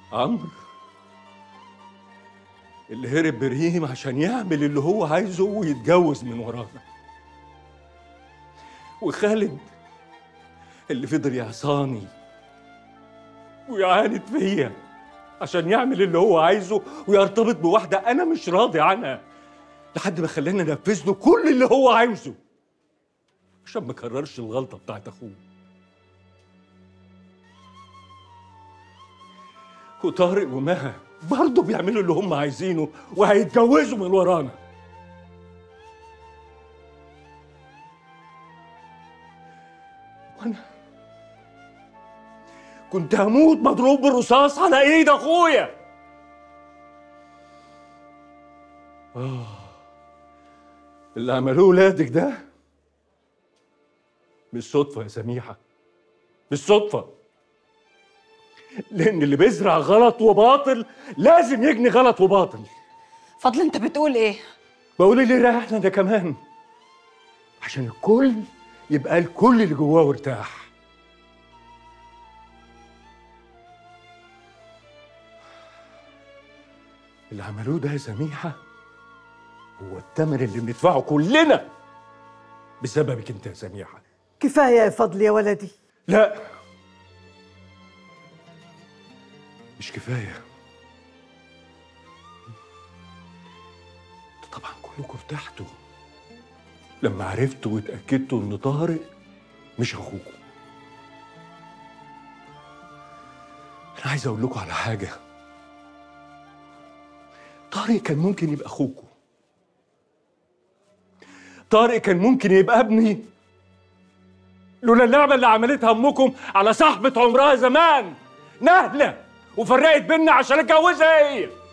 عمرو اللي هرب بريم عشان يعمل اللي هو عايزه ويتجوز من ورانا وخالد اللي فضل يعصاني ويعاند فيا عشان يعمل اللي هو عايزه ويرتبط بواحدة أنا مش راضي عنها لحد ما خلاني أنفذ له كل اللي هو عايزه عشان ما كررش الغلطة بتاعت أخوه وطارق ومها برضه بيعملوا اللي هم عايزينه وهيتجوزوا من ورانا وانا كنت هموت مضروب بالرصاص على ايد اخويا آه اللي عملوه ولادك ده مش صدفة يا سميحة مش صدفة لأن اللي بيزرع غلط وباطل لازم يجني غلط وباطل فضل انت بتقول ايه بقول ليه ريحنا ده كمان عشان الكل يبقى الكل اللي جواه وارتاح اللي عملوه ده يا سميحة هو الثمن اللي بندفعه كلنا بسببك انت يا سميحة كفاية يا فضل يا ولدي لا مش كفاية ده طبعا كلكم ارتحتوا لما عرفتوا واتأكدتوا إن طارق مش أخوكم أنا عايز أقول لكم على حاجة طارق كان ممكن يبقى أخوكم طارق كان ممكن يبقى ابني لولا اللعبة اللي عملتها أمكم على صاحبة عمرها زمان نهلة وفرقت بينا عشان اتجوزها هي